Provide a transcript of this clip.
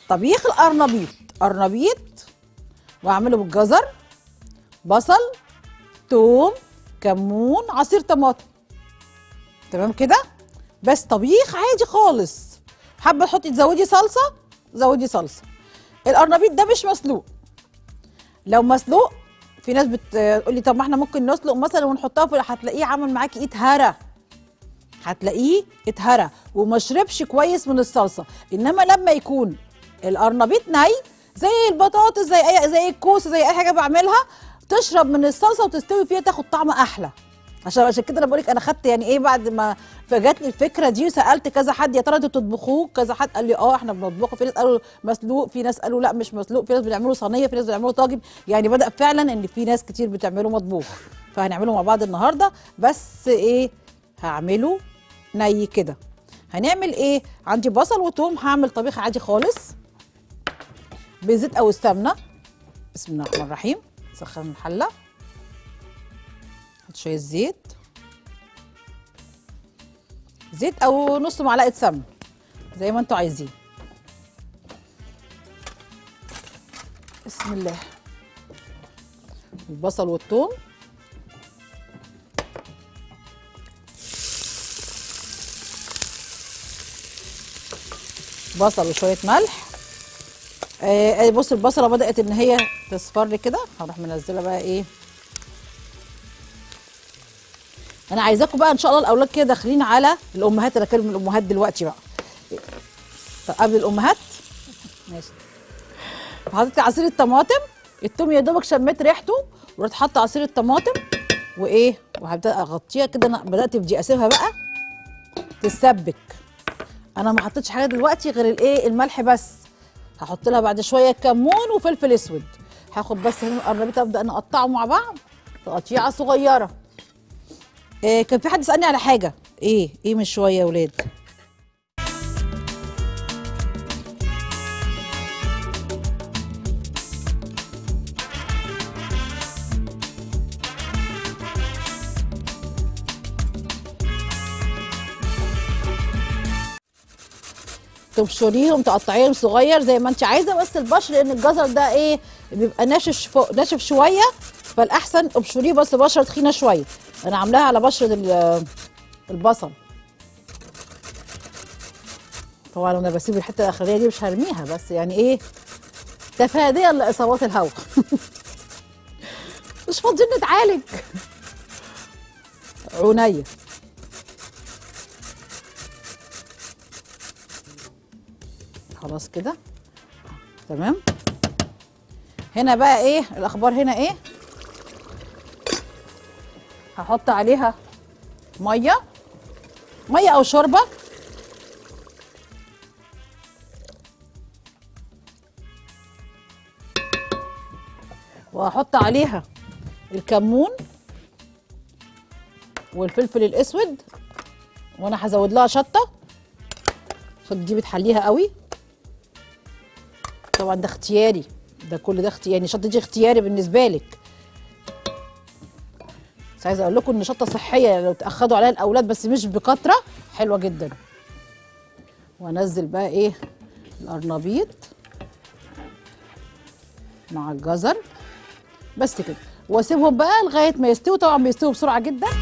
طبيخ القرنبيط قرنبيط واعمله بالجزر بصل توم كمون عصير طماطم تمام كده بس طبيخ عادي خالص حابه تحطي تزودي صلصه زودي صلصه القرنبيط ده مش مسلوق لو مسلوق في ناس بتقول لي طب ما احنا ممكن نسلق مثلا ونحطها في هتلاقيه عامل معاكي اتهرى هتلاقيه اتهرى وما شربش كويس من الصلصه انما لما يكون القرنبيط ني زي البطاطس زي اي زي الكوسه زي اي حاجه بعملها تشرب من الصلصه وتستوي فيها تاخد طعم احلى عشان عشان كده انا بقول لك انا خدت يعني ايه بعد ما فجات لي الفكره دي وسالت كذا حد يا ترى انتوا بتطبخوه كذا حد قال لي اه احنا بنطبخه في ناس قالوا مسلوق في ناس قالوا لا مش مسلوق في ناس بيعملوا صينيه في ناس بيعملوا طاجن يعني بدا فعلا ان في ناس كتير بتعمله مطبوخ فهنعمله مع بعض النهارده بس ايه هعمله ني كده هنعمل ايه عندي بصل وتوم هعمل طبيخ عادي خالص بزيت او السمنه بسم الله الرحمن الرحيم سخن الحله حط شويه زيت زيت او نص معلقه سمن زي ما انتوا عايزين بسم الله البصل والثوم بصل وشويه ملح آه بص البصله بدات ان هي تصفر كده هروح منزله بقى ايه انا عايزاكم بقى ان شاء الله الاولاد كده داخلين على الامهات انا كلمه الامهات دلوقتي بقى طب قبل الامهات ماشي حطيت عصير الطماطم التوم يا دوبك شميت ريحته ورحت حاطه عصير الطماطم وايه وهبدا اغطيها كده انا بدات بدي اسيبها بقى تتسبك انا ما حطيتش حاجه دلوقتي غير الايه الملح بس هحط لها بعد شويه كمون وفلفل اسود هاخد بس هنا القرنبيط ابدا انا اقطعه مع بعض تقطيعه صغيره إيه كان في حد سالني على حاجه ايه ايه من شويه يا ولاد تبشريهم تقطعيهم صغير زي ما انت عايزه بس البشر لان الجزر ده ايه بيبقى ناشف فوق ناشف شويه فالاحسن ابشريه بس بشره تخينه شويه انا عاملاها على بشره ال- البصل طبعا انا بسيب الحته الاخرانيه دي مش هرميها بس يعني ايه تفاديا لاصابات الهواء مش فاضيين نتعالج عينيا خلاص كده تمام هنا بقى ايه الاخبار هنا ايه هحط عليها ميه ميه او شوربه وهحط عليها الكمون والفلفل الاسود وانا هزود لها شطه عشان دي بتحليها قوي طبعا ده اختياري ده كل ده اختياري يعني شطه دي اختياري بالنسبه لك بس عايزه اقول لكم ان شطه صحيه يعني لو تاخدوا عليها الاولاد بس مش بكتره حلوه جدا وانزل بقى ايه القرنبيط مع الجزر بس كده واسيبهم بقى لغايه ما يستووا طبعا بيستووا بسرعه جدا